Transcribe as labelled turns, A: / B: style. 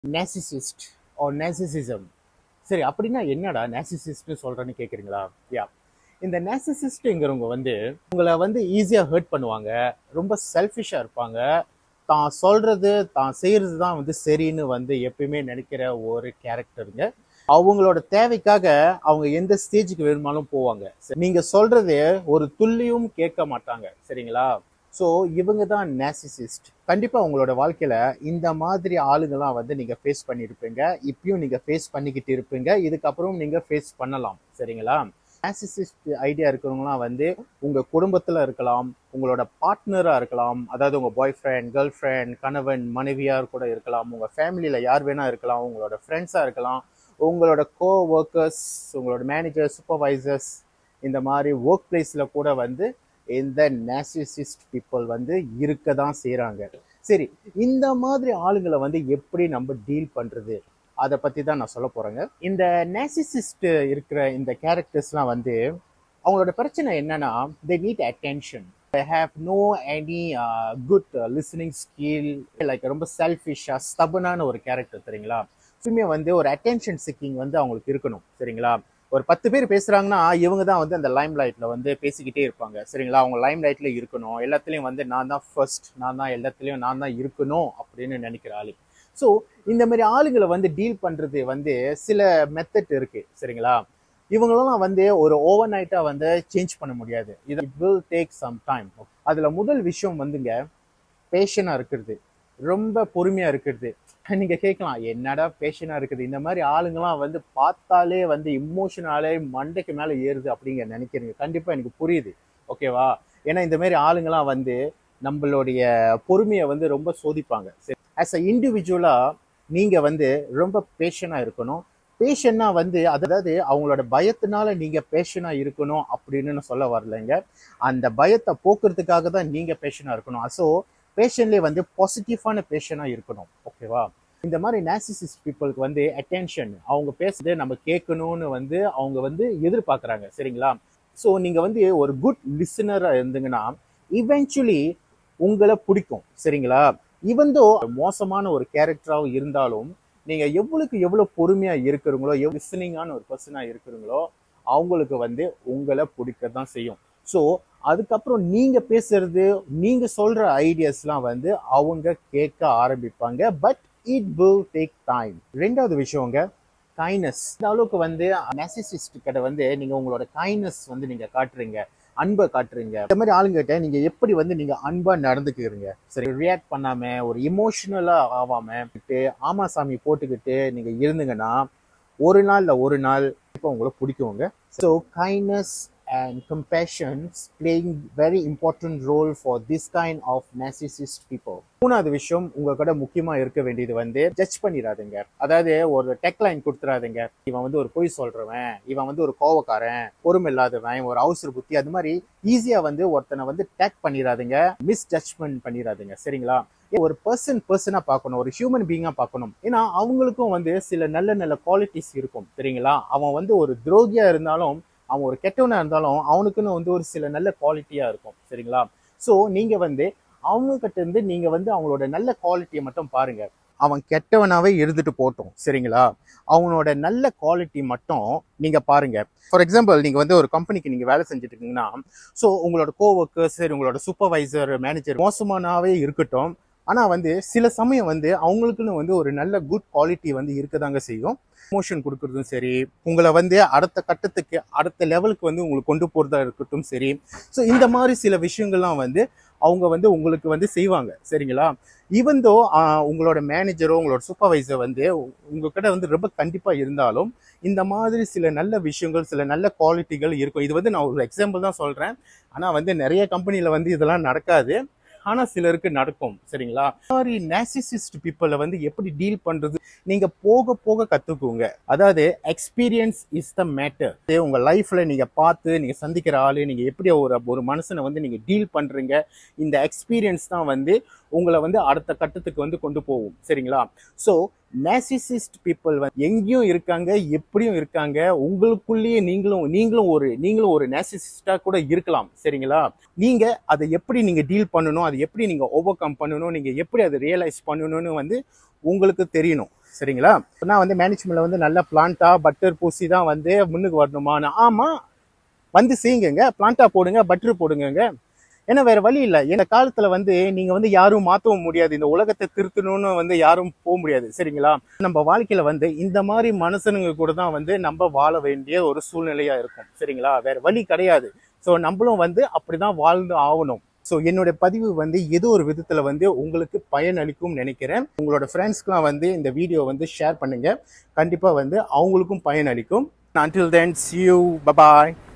A: நேசிசிஸ்ட் R நேசிசிசம் சரி அப்படின்னா என்னடா நேசிசிஸ்ட்னு சொல்றேன்னு கேட்குறீங்களா யா இந்த நேசிசிஸ்ட்டுங்கிறவங்க வந்து உங்களை வந்து ஈஸியாக ஹர்ட் பண்ணுவாங்க ரொம்ப செல்ஃபிஷாக இருப்பாங்க தான் சொல்றது தான் செய்யறது தான் வந்து சரின்னு வந்து எப்பயுமே நினைக்கிற ஒரு கேரக்டருங்க அவங்களோட தேவைக்காக அவங்க எந்த ஸ்டேஜுக்கு வேணுமாலும் போவாங்க சரி, நீங்க சொல்றது ஒரு துல்லியும் கேட்க மாட்டாங்க சரிங்களா ஸோ இவங்க தான் நேசிசிஸ்ட் கண்டிப்பா உங்களோட வாழ்க்கையில இந்த மாதிரி ஆளுங்கெல்லாம் வந்து நீங்க ஃபேஸ் பண்ணியிருப்பீங்க இப்பயும் நீங்க ஃபேஸ் பண்ணிக்கிட்டு இருப்பீங்க இதுக்கப்புறம் நீங்க ஃபேஸ் பண்ணலாம் சரிங்களா நேசிசிஸ்ட் ஐடியா இருக்கிறவங்களாம் வந்து உங்க குடும்பத்துல இருக்கலாம் உங்களோட பார்ட்னரா இருக்கலாம் அதாவது உங்க பாய் ஃப்ரெண்ட் கேர்ள் ஃப்ரெண்ட் கணவன் மனைவியார் கூட இருக்கலாம் உங்க ஃபேமிலியில யார் வேணா இருக்கலாம் உங்களோட ஃப்ரெண்ட்ஸா இருக்கலாம் உங்களோட கோ ஒர்க்கர்ஸ் உங்களோட மேனேஜர் சூப்பர்வைசர்ஸ் இந்த மாதிரி ஒர்க் பிளேஸில் கூட வந்து இந்த நேசிசிஸ்ட் பீப்புள் வந்து இருக்க தான் செய்கிறாங்க சரி இந்த மாதிரி ஆளுங்களை வந்து எப்படி நம்ம டீல் பண்ணுறது அதை பற்றி தான் நான் சொல்ல போகிறேங்க இந்த நேசிசிஸ்ட் இருக்கிற இந்த கேரக்டர்ஸ்லாம் வந்து அவங்களோட பிரச்சனை என்னன்னா they need attention they have no any uh, good uh, listening skill like ரொம்ப செல்ஃபிஷா ஸ்டபனான ஒரு கேரக்டர் சரிங்களா எப்பவுமே வந்து ஒரு அட்டென்ஷன் சிக்கிங் வந்து அவங்களுக்கு இருக்கணும் சரிங்களா ஒரு பத்து பேர் பேசுறாங்கன்னா இவங்க தான் வந்து அந்த லைம் லைட்ல வந்து பேசிக்கிட்டே இருப்பாங்க சரிங்களா அவங்க லைம் லைட்ல இருக்கணும் எல்லாத்துலயும் வந்து நான் தான் ஃபர்ஸ்ட் நான் தான் எல்லாத்துலயும் நான் தான் இருக்கணும் அப்படின்னு நினைக்கிற ஆளு ஸோ இந்த மாதிரி ஆளுங்களை வந்து டீல் பண்றது வந்து சில மெத்தட் இருக்கு சரிங்களா இவங்களெல்லாம் வந்து ஒரு ஓவர் நைட்டா வந்து சேஞ்ச் பண்ண முடியாது இது it will take some time அதுல முதல் விஷயம் வந்துங்க பேஷனா இருக்கிறது ரொம்ப பொறுமையா இருக்கிறது நீங்க கேட்கலாம் என்னடா பேஷனா இருக்குது இந்த மாதிரி ஆளுங்கெல்லாம் வந்து பார்த்தாலே வந்து இமோஷனாலே மண்டைக்கு மேல ஏறுது அப்படிங்க நினைக்கிறீங்க கண்டிப்பா எனக்கு புரியுது ஓகேவா ஏன்னா இந்த மாதிரி ஆளுங்கெல்லாம் வந்து நம்மளுடைய பொறுமையை வந்து ரொம்ப சோதிப்பாங்க சரி ஆஸ் அ இண்டிவிஜுவலா நீங்க வந்து ரொம்ப பேஷனா இருக்கணும் பேஷன்னா வந்து அதாவது அவங்களோட பயத்தினால நீங்க பேஷனா இருக்கணும் அப்படின்னு நான் சொல்ல வரலைங்க அந்த பயத்தை போக்குறதுக்காக தான் நீங்க பேஷனா இருக்கணும் ஸோ பேஷன்லேயே வந்து பாசிட்டிவான பேஷனா இருக்கணும் ஓகேவா இந்த மாதிரி நேசிசிஸ்ட் பீப்புளுக்கு வந்து அட்டென்ஷன் அவங்க பேசுறதை நம்ம கேட்கணும்னு வந்து அவங்க வந்து எதிர்பார்க்குறாங்க சரிங்களா ஸோ நீங்க வந்து ஒரு குட் லிசனரா இருந்தீங்கன்னா இவென்ச்சுவலி உங்களை பிடிக்கும் சரிங்களா இவந்தோ மோசமான ஒரு கேரக்டராகவும் இருந்தாலும் நீங்க எவ்வளவுக்கு எவ்வளவு பொறுமையா இருக்கிறீங்களோ எவ்வளவு லிசனிங்கான ஒரு பர்சனா இருக்கிறீங்களோ அவங்களுக்கு வந்து உங்களை பிடிக்க தான் செய்யும் ஸோ அதுக்கப்புறம் நீங்க பேசுறது நீங்க சொல்ற ஐடியாஸ்லாம் வந்து அவங்க கேட்க ஆரம்பிப்பாங்க but it will take time ரெண்டாவது விஷயங்க கைனஸ் இந்த அளவுக்கு வந்து நெசசிஸ்ட் கிட்ட வந்து நீங்க உங்களோட கைனஸ் வந்து நீங்க காட்டுறீங்க அன்பை காட்டுறீங்க இந்த மாதிரி ஆளுங்கிட்ட நீங்க எப்படி வந்து நீங்க அன்பா நடந்துக்கிறீங்க சரி ரியாக்ட் பண்ணாம ஒரு இமோஷனலா ஆகாம ஆமா சாமி போட்டுக்கிட்டு நீங்க இருந்தீங்கன்னா ஒரு நாள்ல ஒரு நாள் இப்போ உங்களை பிடிக்குங்க so kindness and compassion playing very important role for this kind of narcissist people மூணாவது விஷயம் உங்க கூட முக்கியமா இருக்க வேண்டியது வந்து ஜட்ஜ் பண்ணிடாதீங்க அதாவது ஒரு டெக்லைன் கொடுத்துறாதீங்க இவன் வந்து ஒரு பொய் சொல்றவன் இவன் வந்து ஒரு கோவக்காரன் பொறுமை இல்லாதவன் ஒரு அவசர புத்தி அது மாதிரி ஈஸியா வந்து ஒருத்தனை வந்து டேக் பண்ணிடாதீங்க மிஸ் ஜட்ஜ்மெண்ட் பண்ணிடாதீங்க சரிங்களா ஒரு பர்சன் பர்சனா பார்க்கணும் ஒரு ஹியூமன் பீங்கா பார்க்கணும் ஏன்னா அவங்களுக்கும் வந்து சில நல்ல நல்ல குவாலிட்டிஸ் இருக்கும் சரிங்களா அவன் வந்து ஒரு துரோகியா இருந்தாலும் அவன் ஒரு கெட்டவனா இருந்தாலும் அவனுக்குன்னு வந்து ஒரு சில நல்ல குவாலிட்டியா இருக்கும் சரிங்களா ஸோ நீங்க வந்து அவங்க கிட்ட இருந்து நீங்க வந்து அவங்களோட நல்ல குவாலிட்டியை மட்டும் பாருங்க அவன் கெட்டவனாவே இருந்துட்டு போட்டோம் சரிங்களா அவனோட நல்ல குவாலிட்டி மட்டும் நீங்க பாருங்க ஃபார் எக்ஸாம்பிள் நீங்க வந்து ஒரு கம்பெனிக்கு நீங்க வேலை செஞ்சுட்டு இருக்கீங்கன்னா ஸோ உங்களோட கோ ஒர்க்கர்ஸ் உங்களோட சூப்பர்வைசர் மேனேஜர் மோசமானாவே இருக்கட்டும் ஆனா வந்து சில சமயம் வந்து அவங்களுக்குன்னு வந்து ஒரு நல்ல குட் குவாலிட்டி வந்து இருக்கதாங்க செய்யும் ப்ரமோஷன் கொடுக்கறதும் சரி உங்களை வந்து அடுத்த கட்டத்துக்கு அடுத்த லெவலுக்கு வந்து உங்களுக்கு கொண்டு போறதா இருக்கட்டும் சரி ஸோ இந்த மாதிரி சில விஷயங்கள்லாம் வந்து அவங்க வந்து உங்களுக்கு வந்து செய்வாங்க சரிங்களா ஈவன் தோ உங்களோட மேனேஜரோ உங்களோட சூப்பர்வைசர் வந்து உங்ககிட்ட வந்து ரொம்ப கண்டிப்பா இருந்தாலும் இந்த மாதிரி சில நல்ல விஷயங்கள் சில நல்ல குவாலிட்டிகள் இருக்கும் இது வந்து நான் ஒரு எக்ஸாம்பிள் தான் சொல்றேன் ஆனா வந்து நிறைய கம்பெனில வந்து இதெல்லாம் நடக்காது ஆனா சிலருக்கு நடக்கும் சரிங்களா இந்த மாதிரி நேசிசிஸ்ட் பீப்புளை வந்து எப்படி டீல் பண்றது நீங்க போக போக கத்துக்குங்க அதாவது எக்ஸ்பீரியன்ஸ் இஸ் த மேட்டர் உங்க லைஃப்ல நீங்க பார்த்து நீங்க சந்திக்கிற ஆளு நீங்க எப்படி ஒரு ஒரு மனுஷனை வந்து நீங்க டீல் பண்றீங்க இந்த எக்ஸ்பீரியன்ஸ் தான் வந்து உங்களை வந்து அடுத்த கட்டத்துக்கு வந்து கொண்டு போகும் சரிங்களா ஸோ நேசிசிஸ்ட் பீப்புள் வந்து எங்கேயும் இருக்காங்க எப்படியும் இருக்காங்க உங்களுக்குள்ளேயே நீங்களும் நீங்களும் ஒரு நீங்களும் ஒரு நேசிசிஸ்டா கூட இருக்கலாம் சரிங்களா நீங்க அதை எப்படி நீங்க டீல் பண்ணணும் அதை எப்படி நீங்க ஓவர் கம் பண்ணணும் நீங்க எப்படி அதை ரியலைஸ் பண்ணணும்னு வந்து உங்களுக்கு தெரியணும் சரிங்களா நான் வந்து மேனேஜ்மெண்ட்ல வந்து நல்ல பிளான்ட்டா பட்டர் பூசி தான் வந்து முன்னுக்கு வரணுமான்னு ஆமா வந்து செய்யுங்க பிளான்ட்டா போடுங்க பட்டர் போடுங்க ஏன்னா வேற வழி இல்லை இந்த காலத்துல வந்து நீங்க வந்து யாரும் மாத்தவும் முடியாது இந்த உலகத்தை திருத்தணும்னு வந்து யாரும் போக முடியாது சரிங்களா நம்ம வாழ்க்கையில வந்து இந்த மாதிரி மனுஷனுங்க கூட தான் வந்து நம்ம வாழ வேண்டிய ஒரு சூழ்நிலையா இருக்கும் சரிங்களா வேற வழி கிடையாது ஸோ நம்மளும் வந்து அப்படிதான் வாழ்ந்து ஆகணும் ஸோ என்னோட பதிவு வந்து ஏதோ ஒரு விதத்துல வந்து உங்களுக்கு பயனளிக்கும் நினைக்கிறேன் உங்களோட ஃப்ரெண்ட்ஸ்க்குலாம் வந்து இந்த வீடியோ வந்து ஷேர் பண்ணுங்க கண்டிப்பா வந்து அவங்களுக்கும் பயனளிக்கும் until then see you bye bye